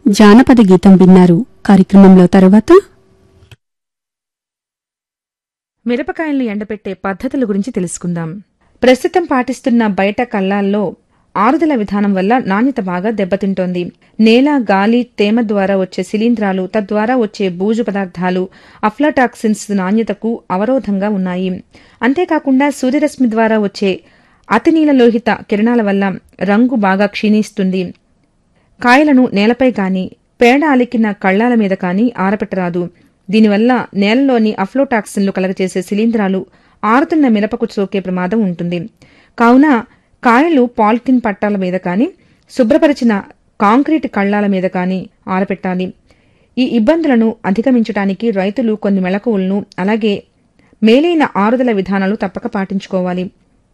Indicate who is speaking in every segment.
Speaker 1: జానపద గీతం విన్నారు కార్యక్రమంలో తర్వాత
Speaker 2: మిరపకాయలను ఎండబెట్టే పద్ధతుల గురించి తెలుసుకుందాం ప్రస్తుతం పాటిస్తున్న బయట కళ్ళాల్లో ఆరుదల విధానం వల్ల నాణ్యత బాగా దెబ్బతింటోంది నేల గాలి తేమ ద్వారా వచ్చే శిలీంధ్రాలు తద్వారా వచ్చే బూజు పదార్థాలు అఫ్లాటాక్సిన్స్ నాణ్యతకు అవరోధంగా ఉన్నాయి అంతేకాకుండా సూర్యరశ్మి ద్వారా వచ్చే అతినీలలోహిత కిరణాల వల్ల రంగు బాగా క్షీణిస్తుంది కాయలను నేలపై గాని పేడ అలికిన కళ్ళాల మీద కాని ఆరపెట్టరాదు దీనివల్ల నేలలోని అఫ్లోటాక్సిన్లు కలగచేసే శిలీంధ్రాలు ఆరుతున్న మిరపకు సోకే ప్రమాదం ఉంటుంది కావున కాయలు పాలిథిన్ పట్టాల మీద కాని శుభ్రపరిచిన కాంక్రీట్ కళ్ళాల మీద కాని ఆరపెట్టాలి ఈ ఇబ్బందులను అధిగమించడానికి రైతులు కొన్ని మెళకువలను అలాగే మేలైన ఆరుదల విధానాలు తప్పక పాటించుకోవాలి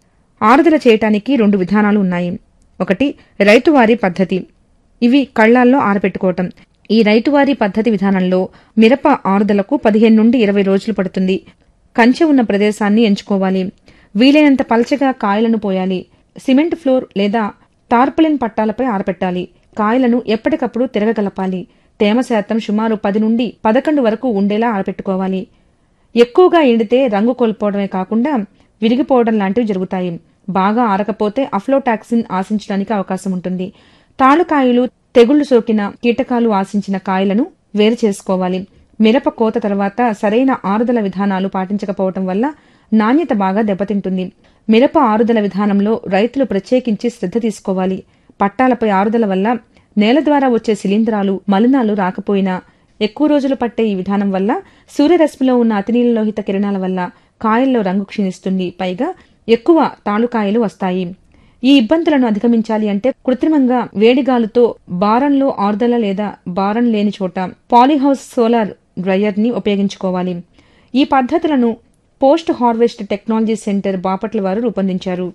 Speaker 2: ఆరుదల చేయటానికి రెండు విధానాలు ఉన్నాయి ఒకటి రైతువారీ పద్ధతి ఇవి కళ్ళాల్లో ఆరపెట్టుకోవటం ఈ రైతువారీ పద్ధతి విధానంలో మిరప ఆరుదలకు పదిహేను నుండి ఇరవై రోజులు పడుతుంది కంచె ఉన్న ప్రదేశాన్ని ఎంచుకోవాలి వీలైనంత పలచగా కాయలను పోయాలి సిమెంట్ ఫ్లోర్ లేదా టార్పలిన్ పట్టాలపై ఆరపెట్టాలి కాయలను ఎప్పటికప్పుడు తిరగగలపాలి తేమ శాతం సుమారు పది నుండి పదకొండు వరకు ఉండేలా ఆరపెట్టుకోవాలి ఎక్కువగా ఎండితే రంగు కోల్పోవడమే కాకుండా విరిగిపోవడం లాంటివి జరుగుతాయి బాగా ఆరకపోతే అఫ్లోటాక్సిన్ ఆశించడానికి అవకాశం ఉంటుంది తాళుకాయలు తెగుళ్లు సోకిన కీటకాలు ఆశించిన కాయలను వేరు చేసుకోవాలి మిరప కోత తర్వాత సరైన ఆరుదల విధానాలు పాటించకపోవటం వల్ల నాణ్యత బాగా దెబ్బతింటుంది మిరప ఆరుదల విధానంలో రైతులు ప్రత్యేకించి శ్రద్ధ తీసుకోవాలి పట్టాలపై ఆరుదల వల్ల నేల ద్వారా వచ్చే శిలీంధ్రాలు మలినాలు రాకపోయినా ఎక్కువ రోజులు పట్టే ఈ విధానం వల్ల సూర్యరశ్మిలో ఉన్న అతినీలలోహిత కిరణాల వల్ల కాయల్లో రంగు క్షీణిస్తుంది పైగా ఎక్కువ తాళుకాయలు వస్తాయి ఈ ఇబ్బందులను అధిగమించాలి అంటే కృత్రిమంగా వేడిగాలుతో బారంలో ఆరుదల లేదా బారం లేని చోట పాలీహౌస్ సోలార్ డ్రయర్ ని ఉపయోగించుకోవాలి ఈ పద్ధతులను post harvest technology centre Bapatla వారు రూపొందించారు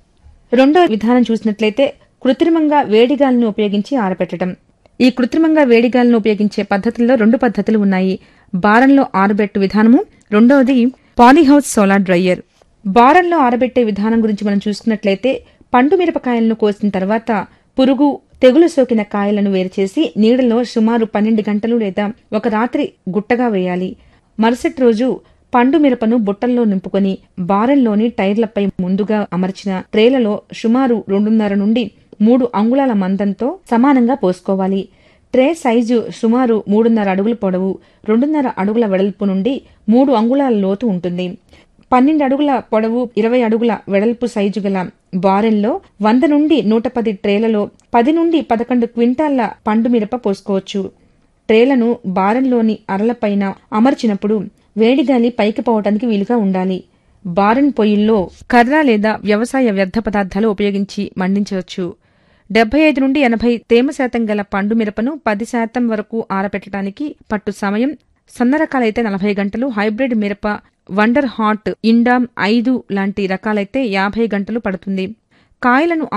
Speaker 2: రెండో విధానం చూసినట్లయితే కృత్రిమంగా వేడిగాలిని ఉపయోగించి ఆరబెట్టడం ఈ కృత్రిమంగా వేడిగాలిని ఉపయోగించే పద్ధతుల్లో రెండు పద్ధతులు ఉన్నాయి బారంలో ఆరబెట్టు విధానము రెండవది పాలీహౌస్ సోలార్ డ్రయ్యర్ బారంలో ఆరబెట్టే విధానం గురించి మనం చూసుకున్నట్లయితే పండు మిరపకాయలను కోసిన తర్వాత పురుగు తెగులు సోకిన కాయలను వేరుచేసి నీడలో సుమారు పన్నెండు గంటలు లేదా ఒక రాత్రి గుట్టగా వేయాలి మరుసటి రోజు పండు మిరపను బుట్టల్లో నింపుకొని బారెల్లోని టైర్లపై ముందుగా అమర్చిన ట్రేలలో సుమారు రెండున్నర నుండి మూడు అంగుళాల మందంతో సమానంగా పోసుకోవాలి ట్రే సైజు సుమారు మూడున్నర అడుగుల పొడవు రెండున్నర అడుగుల వెడల్పు నుండి మూడు అంగుళాల లోతు ఉంటుంది పన్నెండు అడుగుల పొడవు ఇరవై అడుగుల వెడల్పు సైజు గల బారెన్లో వంద నుండి నూట పది ట్రేలలో పది నుండి పదకొండు క్వింటాళ్ల పండు మిరప పోసుకోవచ్చు ట్రేలను బారెన్లోని అరలపైన అమర్చినప్పుడు వేడిగాలి పైకి పోవటానికి వీలుగా ఉండాలి బారెన్ పొయ్యిల్లో కర్ర లేదా వ్యవసాయ వ్యర్థ పదార్థాలు ఉపయోగించి మండించవచ్చు డెబ్బై ఐదు నుండి ఎనభై తేమ శాతం గల పండు మిరపను పది శాతం వరకు ఆరబెట్టడానికి పట్టు సమయం సన్న రకాలైతే నలభై గంటలు హైబ్రిడ్ మిరప వండర్ హాట్ ఇండామ్ ఐదు లాంటి రకాలైతే యాభై గంటలు పడుతుంది కాయలను